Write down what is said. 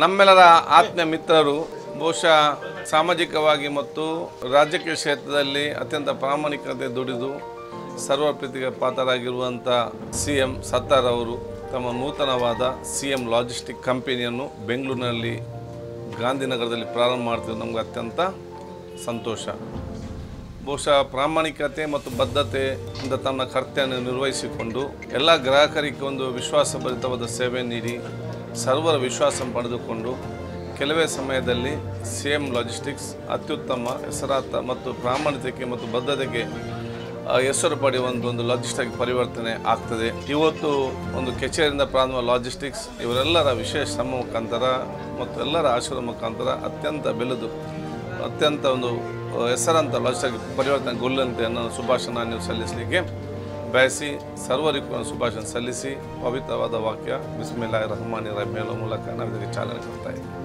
ನಮ್ಮೆಲ್ಲರ ಆತ್ಮೀಯ ಮಿತ್ರರು ಬಹುಶಃ ಸಾಮಾಜಿಕವಾಗಿ ಮತ್ತು ರಾಜಕೀಯ ಕ್ಷೇತ್ರದಲ್ಲಿ ಅತ್ಯಂತ ಪ್ರಾಮಾಣಿಕತೆ ದುಡಿದು ಸರ್ವ ಪ್ರೀತಿಗೆ ಪಾತ್ರರಾಗಿರುವಂಥ ಸಿ ಎಂ ಸತ್ತಾರ್ ಅವರು ತಮ್ಮ ನೂತನವಾದ ಸಿ ಎಂ ಲಾಜಿಸ್ಟಿಕ್ ಕಂಪನಿಯನ್ನು ಬೆಂಗಳೂರಿನಲ್ಲಿ ಗಾಂಧಿನಗರದಲ್ಲಿ ಪ್ರಾರಂಭ ಮಾಡ್ತಿದ್ದು ನಮ್ಗೆ ಅತ್ಯಂತ ಸಂತೋಷ ಬಹುಶಃ ಪ್ರಾಮಾಣಿಕತೆ ಮತ್ತು ಬದ್ಧತೆಯಿಂದ ತನ್ನ ಕರ್ತವ್ಯ ನಿರ್ವಹಿಸಿಕೊಂಡು ಎಲ್ಲ ಗ್ರಾಹಕರಿಗೆ ಒಂದು ವಿಶ್ವಾಸಭರಿತವಾದ ಸೇವೆ ನೀಡಿ ಸರ್ವರ ವಿಶ್ವಾಸ ಪಡೆದುಕೊಂಡು ಕೆಲವೇ ಸಮಯದಲ್ಲಿ ಸಿ ಎಂ ಲಾಜಿಸ್ಟಿಕ್ಸ್ ಅತ್ಯುತ್ತಮ ಹೆಸರಾತ ಮತ್ತು ಪ್ರಾಮಾಣಿಕತೆ ಮತ್ತು ಬದ್ಧತೆಗೆ ಆ, ಹೆಸರು ಪಡೆಯುವಂಥ ಒಂದು ಲಾಜಿಸ್ಟಿಕ್ ಪರಿವರ್ತನೆ ಆಗ್ತದೆ ಇವತ್ತು ಒಂದು ಕೆಚೇರಿಯಿಂದ ಪ್ರಾರಂಭ ಲಾಜಿಸ್ಟಿಕ್ಸ್ ಇವರೆಲ್ಲರ ವಿಶೇಷ ಶ್ರಮ ಮುಖಾಂತರ ಮತ್ತು ಎಲ್ಲರ ಆಶೀರ್ವಾದ ಮುಖಾಂತರ ಅತ್ಯಂತ ಬೆಳೆದು ಅತ್ಯಂತ ಒಂದು ಆ, ಹೆಸರಂತ ಲಾಜಿಸ್ಟಿಕ್ ಪರಿವರ್ತನೆಗೊಳ್ಳುವಂತೆ ನನ್ನ ಶುಭಾಶಯ ನೀವು ಸಲ್ಲಿಸಲಿಕ್ಕೆ ಬಯಸಿ ಸರ್ವರಿಗೂ ನಾನು ಶುಭಾಶಯ ಸಲ್ಲಿಸಿ ಪವಿತ್ರವಾದ ವಾಕ್ಯ ಬಿಸ್ಮಿಲ್ಲಾಹ್ ರಹಮಾನಿ ರಹೀಮ್ ಹೇಳುವ ಮೂಲಕ ನಾವು ಇದಕ್ಕೆ ಚಾಲನೆ ಕೊಡ್ತಾ ಇದ್ದೀವಿ